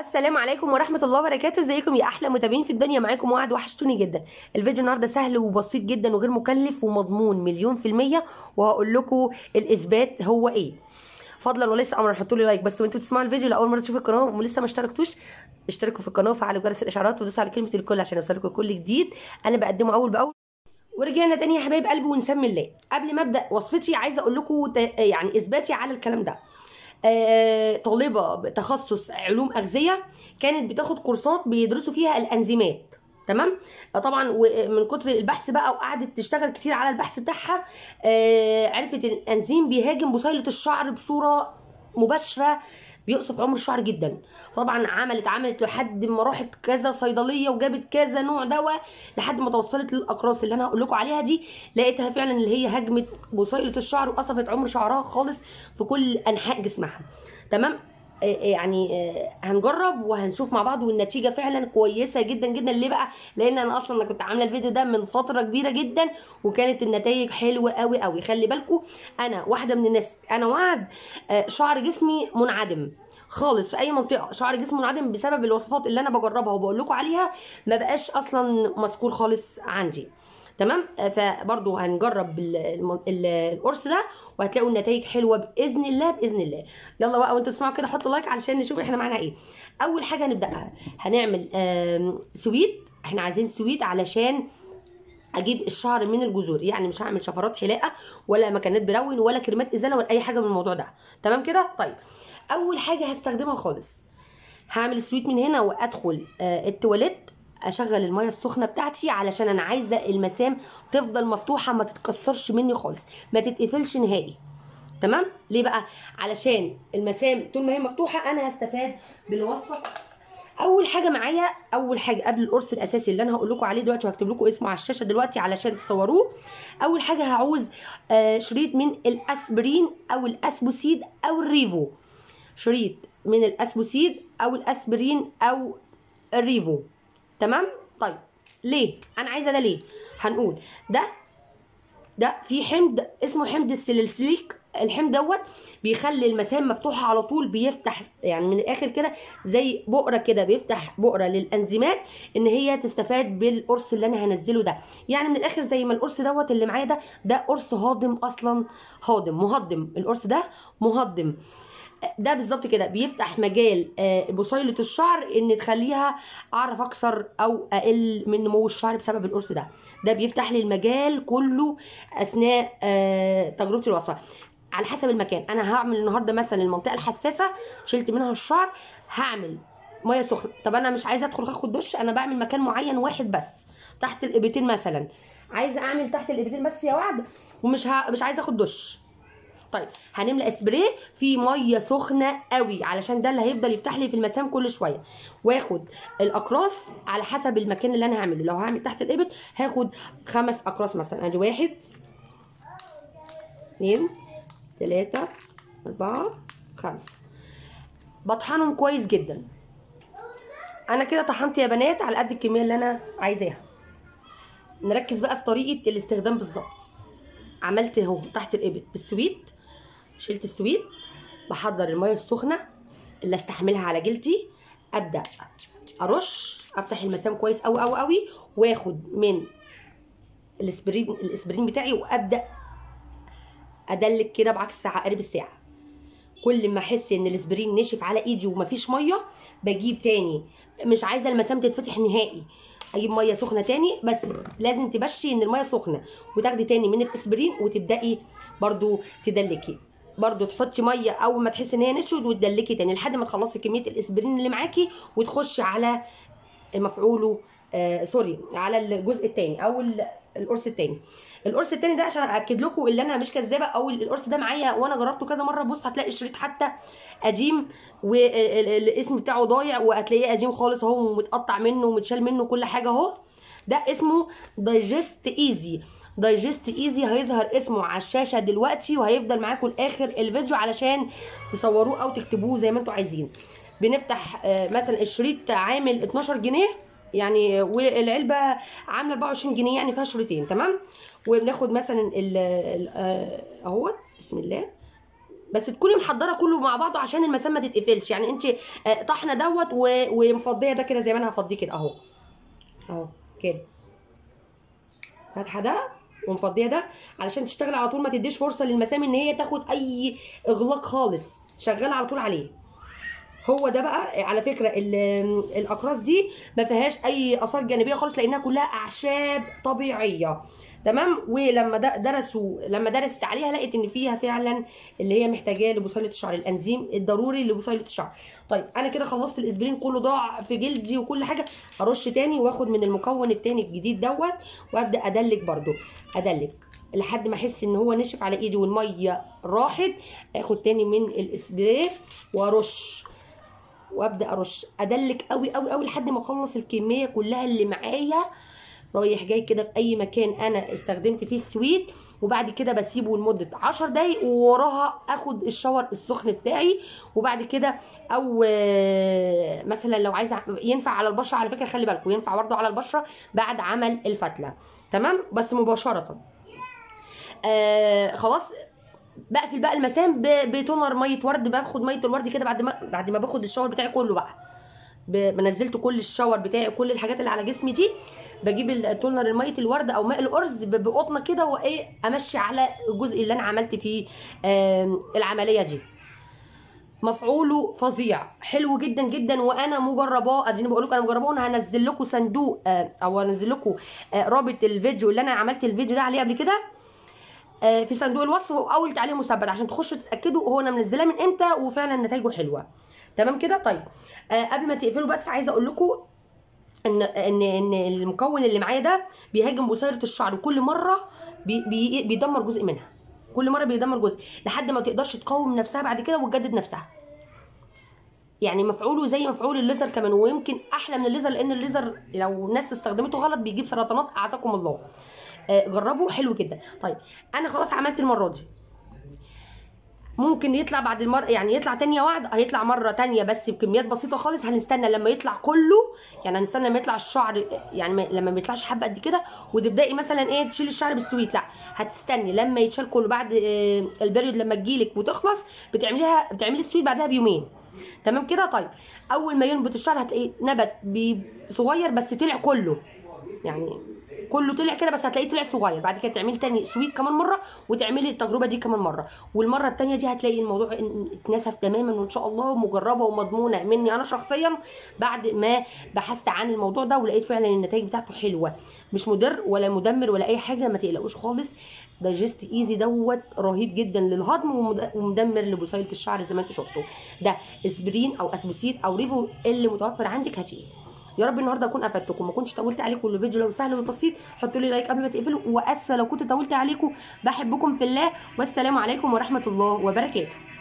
السلام عليكم ورحمة الله وبركاته ازيكم يا أحلى متابعين في الدنيا معاكم وعد وحشتوني جدا الفيديو النهاردة سهل وبسيط جدا وغير مكلف ومضمون مليون في المية وهقول لكم الإثبات هو إيه فضلا وليس امرا حطوا لي لايك بس وانتوا بتسمعوا الفيديو لاول مره تشوفوا القناه ولسه ما اشتركتوش اشتركوا في القناه وفعلوا جرس الاشعارات ودوسوا على كلمه الكل عشان يوصلكم كل جديد انا بقدمه اول باول ورجعنا تاني يا حبايب قلبي ونسمي الله قبل ما ابدا وصفتي عايزه اقول لكم يعني اثباتي على الكلام ده آه، طالبه بتخصص علوم اغذيه كانت بتاخد كورسات بيدرسوا فيها الانزيمات تمام آه، طبعا ومن كتر البحث بقى وقعدت تشتغل كتير على البحث بتاعها آه، عرفت الانزيم بيهاجم بصيله الشعر بصوره مباشره بيقصف عمر الشعر جدا طبعا عملت عملت لحد ما راحت كذا صيدليه وجابت كذا نوع دواء لحد ما توصلت للاقراص اللي انا هقول لكم عليها دي لقيتها فعلا اللي هي هجمت بصيله الشعر وقصفت عمر شعرها خالص في كل انحاء جسمها تمام يعني هنجرب وهنشوف مع بعض والنتيجه فعلا كويسه جدا جدا ليه بقى لان انا اصلا انا كنت عامله الفيديو ده من فتره كبيره جدا وكانت النتائج حلوه قوي قوي خلي بالكم انا واحده من الناس انا وعد شعر جسمي منعدم خالص في اي منطقه شعر جسمي منعدم بسبب الوصفات اللي انا بجربها وبقول لكم عليها ما بقاش اصلا مذكور خالص عندي تمام فبرضو هنجرب القرص ده وهتلاقوا النتائج حلوه باذن الله باذن الله يلا بقى وانتوا تسمعوا كده حطوا لايك علشان نشوف احنا معانا ايه اول حاجه هنبداها هنعمل سويت احنا عايزين سويت علشان اجيب الشعر من الجذور يعني مش هعمل شفرات حلاقه ولا مكانات برون ولا كريمات ازاله ولا اي حاجه من الموضوع ده تمام كده طيب اول حاجه هستخدمها خالص هعمل السويت من هنا وادخل التواليت اشغل الميه السخنه بتاعتي علشان انا عايزه المسام تفضل مفتوحه ما تتكسرش مني خالص ما تتقفلش نهائي تمام ليه بقى علشان المسام طول ما هي مفتوحه انا هستفاد بالوصفه اول حاجه معايا اول حاجه قبل القرص الاساسي اللي انا هقول لكم عليه دلوقتي وهكتب لكم اسمه على الشاشه دلوقتي علشان تصوروه اول حاجه هعوز آه شريط من الاسبرين او الاسبوسيد او الريفو شريط من الاسبوسيد او الاسبرين او الريفو تمام طيب ليه انا عايزه ده ليه هنقول ده ده في حمض اسمه حمض السلسليك الحمض دوت بيخلي المسام مفتوحه على طول بيفتح يعني من الاخر كده زي بؤره كده بيفتح بؤره للانزيمات ان هي تستفاد بالقرص اللي انا هنزله ده يعني من الاخر زي ما القرص دوت اللي معايا ده ده قرص هاضم اصلا هاضم مهضم القرص ده مهضم ده بالظبط كده بيفتح مجال بصيله الشعر ان تخليها اعرف اكسر او اقل من نمو الشعر بسبب القرص ده ده بيفتح لي المجال كله اثناء تجربه الوصفه على حسب المكان انا هعمل النهارده مثلا المنطقه الحساسه شلت منها الشعر هعمل ميه سخنه طب انا مش عايزه ادخل اخد دش انا بعمل مكان معين واحد بس تحت الابيتين مثلا عايزه اعمل تحت الابيتين بس يا وعد ومش ه... مش عايزه اخد دش طيب هنملى اسبراي في ميه سخنه قوي علشان ده اللي هيفضل يفتح لي في المسام كل شويه واخد الاقراص على حسب المكان اللي انا هعمله لو هعمل تحت الابط هاخد خمس اقراص مثلا ادي واحد اثنين ثلاثة أربعة خمسة بطحنهم كويس جدا أنا كده طحنت يا بنات على قد الكمية اللي أنا عايزاها نركز بقى في طريقة الاستخدام بالظبط عملت اهو تحت الابط بالسويت شلت السويت بحضر الميه السخنه اللي استحملها على جلدي ابدا ارش افتح المسام كويس قوي قوي قوي واخد من الاسبرين الاسبرين بتاعي وابدا ادلك كده بعكس عقارب الساعه كل ما احس ان الاسبرين نشف على ايدي ومفيش ميه بجيب تاني مش عايزه المسام تتفتح نهائي اجيب ميه سخنه تاني بس لازم تبشي ان الميه سخنه وتاخدي تاني من الاسبرين وتبداي برضو تدلكي برضو تحطي ميه اول ما تحسي ان هي نشفت وتدلكي تاني لحد ما تخلصي كميه الاسبرين اللي معاكي وتخشي على مفعوله آه سوري على الجزء التاني او القرص التاني القرص التاني ده عشان اكد لكم اللي انا مش كذابه او القرص ده معايا وانا جربته كذا مره بص هتلاقي الشريط حتى قديم والاسم بتاعه ضايع وهتلاقيه قديم خالص اهو ومتقطع منه ومتشال منه كل حاجه اهو ده اسمه دايجست ايزي دايجست ايزي هيظهر اسمه على الشاشه دلوقتي وهيفضل معاكم لاخر الفيديو علشان تصوروه او تكتبوه زي ما انتم عايزين بنفتح مثلا الشريط عامل 12 جنيه يعني والعلبه عامله 24 جنيه يعني فيها شريطين تمام وبناخد مثلا اهوت بسم الله بس تكوني محضره كله مع بعضه عشان المسام ما تتقفلش يعني انت آه، طحنه دوت و- ومفضيه ده كده زي ما انا هفضيه كده اهو اهو كده فاتحه ده ومفضيه ده علشان تشتغل على طول ما تديش فرصه للمسام ان هي تاخد اي اغلاق خالص شغاله على طول عليه هو ده بقى على فكره ال- الاقراص دي ما فيهاش اي اثار جانبيه خالص لانها كلها اعشاب طبيعيه تمام ولما د- درسوا لما درست عليها لقيت ان فيها فعلا اللي هي محتاجاه لبصيله الشعر الانزيم الضروري لبصيله الشعر طيب انا كده خلصت الاسبرين كله ضاع في جلدي وكل حاجه ارش تاني واخد من المكون التاني الجديد دوت وابدا ادلك برده ادلك لحد ما احس ان هو نشف على ايدي والميه راحت اخد تاني من الاسبري وارش وابدا ارش ادلك قوي قوي قوي لحد ما اخلص الكميه كلها اللي معايا رايح جاي كده في اي مكان انا استخدمت فيه السويت وبعد كده بسيبه لمده 10 دقايق ووراها اخد الشاور السخن بتاعي وبعد كده او آه، مثلا لو عايزه ينفع على البشره على فكره خلي بالكم ينفع برضو على البشره بعد عمل الفتله تمام بس مباشره آه خلاص بقفل بقى المسام ب- بتونر ميه ورد باخد ميه الورد كده بعد ما بعد ما باخد الشاور بتاعي كله بقى ب- نزلت كل الشاور بتاعي كل الحاجات اللي على جسمي دي بجيب التونر الميه الورد او ماء الارز ب- بقطنه كده وايه امشي على الجزء اللي انا عملت فيه آم، العمليه دي مفعوله فظيع حلو جدا جدا وانا مجرباه اديني بقول لكم انا مجرباه وانا هنزل لكم صندوق آه، او هنزل لكم آه، رابط الفيديو اللي انا عملت الفيديو ده عليه قبل كده آه، في صندوق الوصف واول تعليق مثبت عشان تخشوا تتاكدوا هو انا منزلاه من امتى وفعلا نتائجه حلوه تمام كده طيب آه، قبل ما تقفلوا بس عايزه اقول لكم ان ان ان المكون اللي معايا ده بيهاجم بصيره الشعر وكل مره بي بي بيدمر جزء منها كل مره بيدمر جزء لحد ما تقدرش تقاوم نفسها بعد كده وتجدد نفسها يعني مفعوله زي مفعول الليزر كمان ويمكن احلى من الليزر لان الليزر لو الناس استخدمته غلط بيجيب سرطانات اعزكم الله آه، جربوا حلو جدا طيب انا خلاص عملت المره دي ممكن يطلع بعد المره يعني يطلع تانية وعد هيطلع مره تانية بس بكميات بسيطه خالص هنستنى لما يطلع كله يعني هنستنى لما يطلع الشعر يعني ما- لما ما يطلعش حبه قد كده وتبداي مثلا ايه تشيلي الشعر بالسويت لا هتستني لما يتشال كله بعد آه، البريود لما تجيلك وتخلص بتعمليها بتعملي السويت بعدها بيومين تمام كده طيب اول ما ينبت الشعر هتلاقيه نبت بي- صغير بس طلع كله يعني كله طلع كده بس هتلاقيه طلع صغير بعد كده تعملي تاني سويت كمان مره وتعملي التجربه دي كمان مره والمره التانيه دي هتلاقي الموضوع ان- اتنسف تماما وان شاء الله مجربه ومضمونه مني انا شخصيا بعد ما بحثت عن الموضوع ده ولقيت فعلا النتائج بتاعته حلوه مش مضر ولا مدمر ولا اي حاجه ما تقلقوش خالص دايجست ايزي دوت رهيب جدا للهضم ومد- ومدمر لبصيله الشعر زي ما انتوا شفتوا ده اسبرين او اسبوسيت او ريفو اللي متوفر عندك هاتيه يا رب النهارده اكون افدتكم ما كنتش طولت عليكم الفيديو لو سهل وبسيط حطوا لي لايك قبل ما تقفلوا واسفه لو كنت طولت عليكم بحبكم في الله والسلام عليكم ورحمه الله وبركاته